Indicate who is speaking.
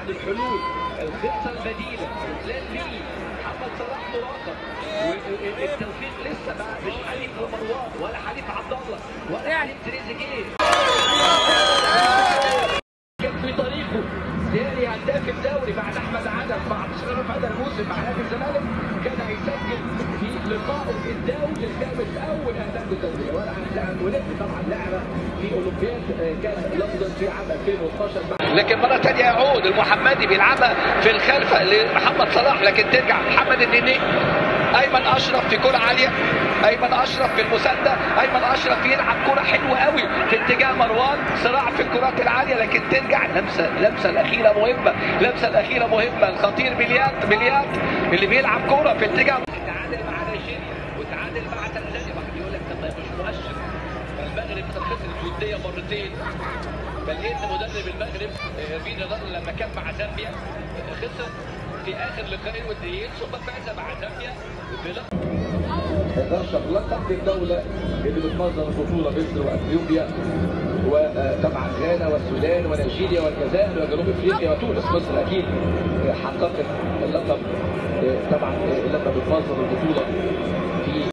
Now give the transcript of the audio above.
Speaker 1: عن الحلول الخطه البديله بلان بي محمد صلاح مراقب والتوفيق لسه بقى مش حليف مروان ولا حليف عبد الله ولا حليف تريزيجيه كان في طريقه ثاني هداف الدوري بعد احمد عدم مع تشرف هذا الموسم مع نادي الزمالك كان هيسجل في لقائه الدولي الخامس اول اهداف الدوري ولا لاعب ولد طبعا لعبه في اولمبياد كاس لندن في عام 2012 مع لكن مره ثانيه يعود المحمدي بيلعبها في الخلفه لمحمد صلاح لكن ترجع محمد النني ايمن اشرف في كره عاليه ايمن اشرف في المسانده ايمن اشرف يلعب كره حلوه قوي في اتجاه مروان صراع في الكرات العاليه لكن ترجع لمسه لمسه الاخيره مهمه لمسه الاخيره مهمه الخطير بليات بليات اللي بيلعب كره في اتجاه تعادل مع نيجيريا وتعادل مع تنزانيا واحد يقول لك طب مش مؤشر المغرب خسرت الوديه مرتين بل ان مدرب المغرب فين رضا لما كان مع زامبيا خسر في اخر لقاءين وديين ثم فاز مع زامبيا بلقب 11 لقب للدولة اللي بتنظم البطولة مصر واثيوبيا وطبعا غانا والسودان ونيجيريا والجزائر وجنوب افريقيا وتونس مصر اكيد حققت اللقب طبعا اللقب بتنظم البطولة